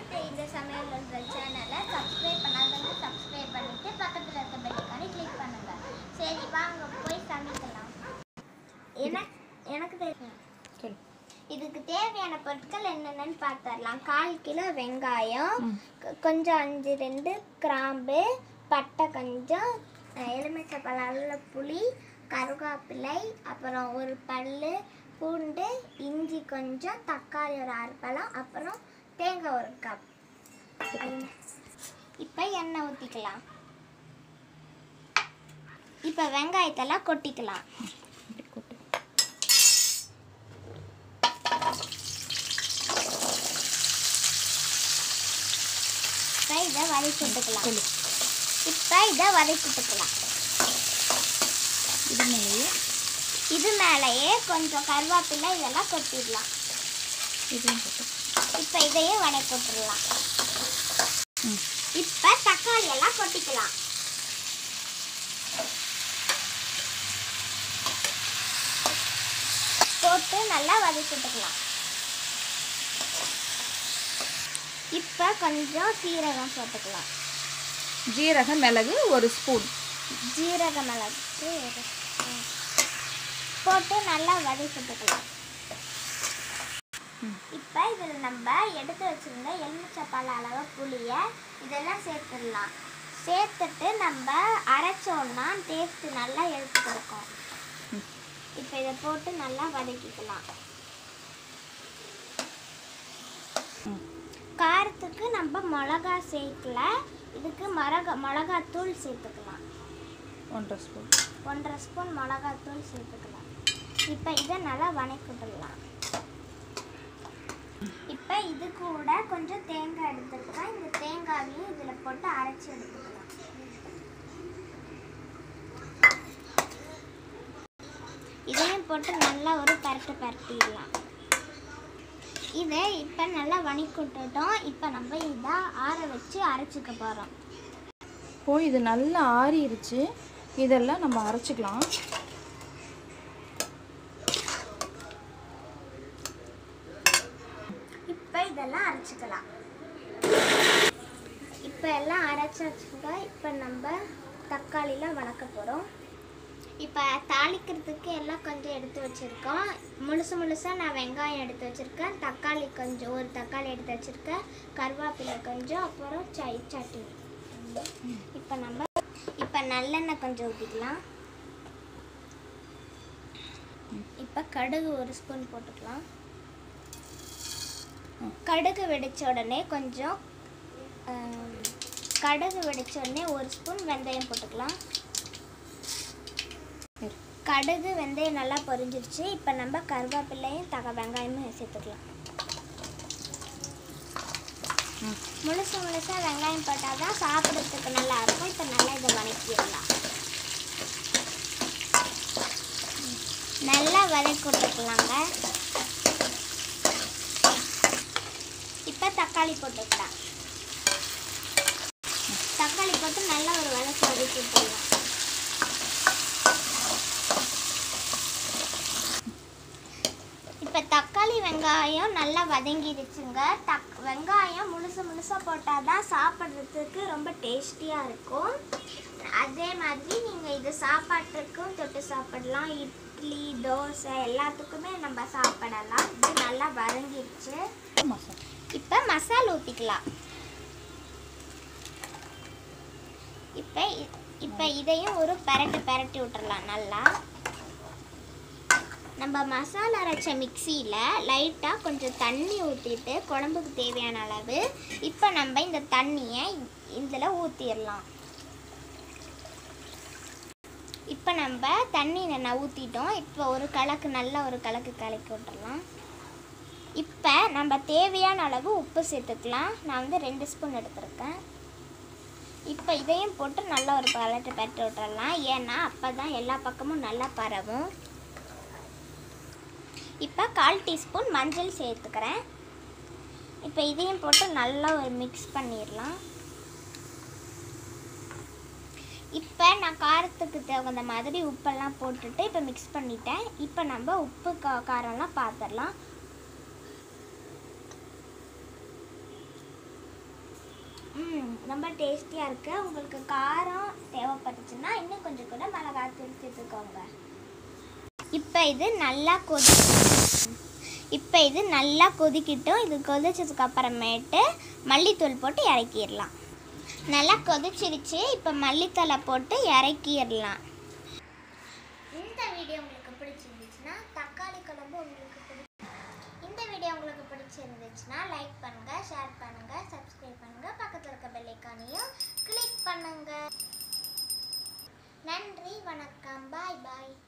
அத்தை இந்த சமையல்ன்ற சேனலை சப்ஸ்கிரைப் பண்ணாதவங்க சப்ஸ்கிரைப் பண்ணிட்டு பக்கத்தில் இருக்க பெல்லைக்கானே கிளிக் பண்ணுங்க சரி வாங்க போய் சமைக்கலாம் எனக்கு எனக்கு தெரியும் சொல்லு இதுக்கு தேவையான பொருட்கள் என்னென்னு பார்த்துடலாம் கால் கிலோ வெங்காயம் ம். கொ- கொஞ்சம் அஞ்சு ரெண்டு கிராம்பு பட்டை கொஞ்சம் அஹ், எலுமிச்சை பழம் அளவுல புளி கருவேப்பிலை அப்புறம் ஒரு பல்லு பூண்டு இஞ்சி கொஞ்சம் தக்காளி ஒரு ஆறு பழம் அப்புறம் தேங்காய் ஒரு கப் இப்போ எண்ணெய் ஊற்றிக்கலாம் இப்போ வெங்காயத்தெல்லாம் கொட்டிக்கலாம் இப்படி கொட்டு இப்போ இதை வதக்கிட்டுக்கலாம் சொல்லு இப்போ இதை வதக்கிட்டுக்கலாம் இது மேலேயே இது மேலேயே கொஞ்சம் கருவேப்பிலை இதெல்லாம் கொட்டிடலாம் இதையும் கொட்டு இப்போ இதையும் வடை போட்டுடலாம் ம் இப்போ தக்காளி எல்லாம் கொட்டிக்கலாம் போட்டு நல்லா வதக்கிட்டுக்கலாம் இப்போ கொஞ்சம் சீரகம் போட்டுக்கலாம் ஜீரக மிளகு ஒரு ஸ்பூன் ஜீரக மிளகு ஒரு ஸ்பூன். போட்டு நல்லா வதக்கிட்டுக்கலாம் ம். இப்போ இதில் நம்ம எடுத்து வச்சிருந்த எலுமிச்சப்பழ அளவு புளியை இதெல்லாம் சேர்த்துடலாம் சேர்த்துட்டு நம்ம அரைச்சோன்னா டேஸ்ட்டு நல்லா எடுத்து கொடுக்கும் ம். இப்போ இதை போட்டு நல்லா வதக்கிக்கலாம் ம் காரத்துக்கு நம்ம மிளகா சேர்க்கல இதுக்கு மிளகா மிளகாத்தூள் சேர்த்துக்கலாம் ஒன்றரை ஸ்பூன் ஒன்றரை ஸ்பூன் மிளகாத்தூள் சேர்த்துக்கலாம் இப்போ இதை நல்லா வணக்கிடலாம் இப்போ இது கூட கொஞ்சம் தேங்காய் எடுத்துருக்கேன் இந்த தேங்காயையும் இதில் போட்டு அரைச்சி எடுத்துக்கலாம் இதையும் போட்டு நல்லா ஒரு பரட்டு பரட்டிடலாம் இதை இப்போ நல்லா வணிக்கிட்டுட்டோம் இப்போ நம்ம இதை ஆற வச்சு அரைச்சிக்க போகிறோம் இப்போ இது நல்லா ஆறிடுச்சு இதெல்லாம் நம்ம அரைச்சிக்கலாம் இப்போ இதெல்லாம் அரைச்சிக்கலாம் இப்போ எல்லாம் அரைச்சாச்சுங்க இப்போ நம்ம தக்காளிலாம் வணக்க போகிறோம் இப்போ தாளிக்கிறதுக்கு எல்லாம் கொஞ்சம் எடுத்து வச்சுருக்கோம் முழுசு முழுசாக நான் வெங்காயம் எடுத்து வச்சுருக்கேன் தக்காளி கொஞ்சம் ஒரு தக்காளி எடுத்து வச்சுருக்கேன் கருவேப்பிலை கொஞ்சம் அப்புறம் சை சட்னி இப்போ நம்ம இப்போ நல்லெண்ணெய் கொஞ்சம் ஊற்றிக்கலாம் இப்போ கடுகு ஒரு ஸ்பூன் போட்டுக்கலாம் கடுகு வெடிச்ச உடனே கொஞ்சம் ஆம், கடுகு வெடிச்ச உடனே ஒரு ஸ்பூன் வெந்தயம் போட்டுக்கலாம் சரி. கடுகு வெந்தயம் நல்லா பொரிஞ்சிருச்சு இப்போ நம்ம கருவேப்பிலையும் தக வெங்காயமும் சேர்த்துக்கலாம் ம் முழுசு முழுசாக வெங்காயம் போட்டால் தான் சாப்பிட்றதுக்கு நல்லா இருக்கும் இப்போ நல்லா இதை வதக்கிடலாம் நல்லா வதக்கி விட்டுக்கலாங்க இப்போ தக்காளி போட்டுக்கலாம் தக்காளி போட்டு நல்லா ஒரு வதக்கி வதக்கி விட்டுடலாம் இப்போ தக்காளி வெங்காயம் நல்லா வதங்கிடுச்சுங்க தக் வெங்காயம் முழுசு முழுசாக போட்டால் தான் சாப்பிட்றதுக்கு ரொம்ப டேஸ்டியாக இருக்கும் அதே மாதிரி நீங்கள் இது சாப்பாட்டுக்கும் தொட்டு சாப்பிடலாம் இட்லி தோசை எல்லாத்துக்குமே நம்ம சாப்பிடலாம் இது நல்லா வதங்கிடுச்சு மசாலா இப்போ மசாலா ஊற்றிக்கலாம் இப்போ இ- இப்போ இதையும் ஒரு பெரட்டு பெரட்டி விட்டுறலாம் நல்லா நம்ம மசாலா அரைச்ச மிக்சியில் லைட்டாக கொஞ்சம் தண்ணி ஊற்றிட்டு குழம்புக்கு தேவையான அளவு இப்போ நம்ம இந்த தண்ணியை இதில் ஊற்றிடலாம் இப்போ நம்ம தண்ணி நான் ஊற்றிட்டோம் இப்போ ஒரு கலக்கு நல்ல ஒரு கலக்கு கலக்கி விட்டுறலாம் இப்போ நம்ம தேவையான அளவு உப்பு சேர்த்துக்கலாம் நான் வந்து ரெண்டு ஸ்பூன் எடுத்திருக்கேன் இப்போ இதையும் போட்டு நல்லா ஒரு பலட்டு பரட்டி விட்டுறலாம் ஏன்னா அப்போ தான் எல்லா பக்கமும் நல்லா பரவும் இப்போ கால் டீஸ்பூன் மஞ்சள் சேர்த்துக்கிறேன் இப்போ இதையும் போட்டு நல்லா ஒரு மிக்ஸ் பண்ணிடலாம் இப்போ நான் காரத்துக்கு தகுந்த மாதிரி உப்பெல்லாம் போட்டுட்டு இப்போ மிக்ஸ் பண்ணிட்டேன் இப்போ நம்ம உப்பு கா காரம்லாம் பார்த்துடலாம் ரொம்ப டேஸ்டியாக இருக்கு உங்களுக்கு காரம் தேவைப்பட்டுச்சுன்னா இன்னும் கொஞ்சம் கூட மிளகாத்தூள் சேர்த்துக்கோங்க இப்போ இது நல்லா கொதி இப்போ இது நல்லா கொதிக்கிட்டும் இது கொதிச்சதுக்கு அப்புறமேட்டு மல்லித்தூள் போட்டு இறக்கிடலாம் நல்லா கொதிச்சிருச்சு இப்போ மல்லித்தலை போட்டு இறக்கிடலாம் இந்த வீடியோ உங்களுக்கு பிடிச்சிருந்துச்சுன்னா தக்காளி குழம்பு உங்களுக்கு பிடி இந்த வீடியோ உங்களுக்கு பிடிச்சிருந்துச்சுன்னா லைக் பண்ணுங்க ஷேர் பண்ணுங்க சப்ஸ்கிரைப் பண்ணுங்க பக்கத்தில் இருக்க பெல் ஐக்கானையும் கிளிக் பண்ணுங்க நன்றி வணக்கம் பாய் பாய்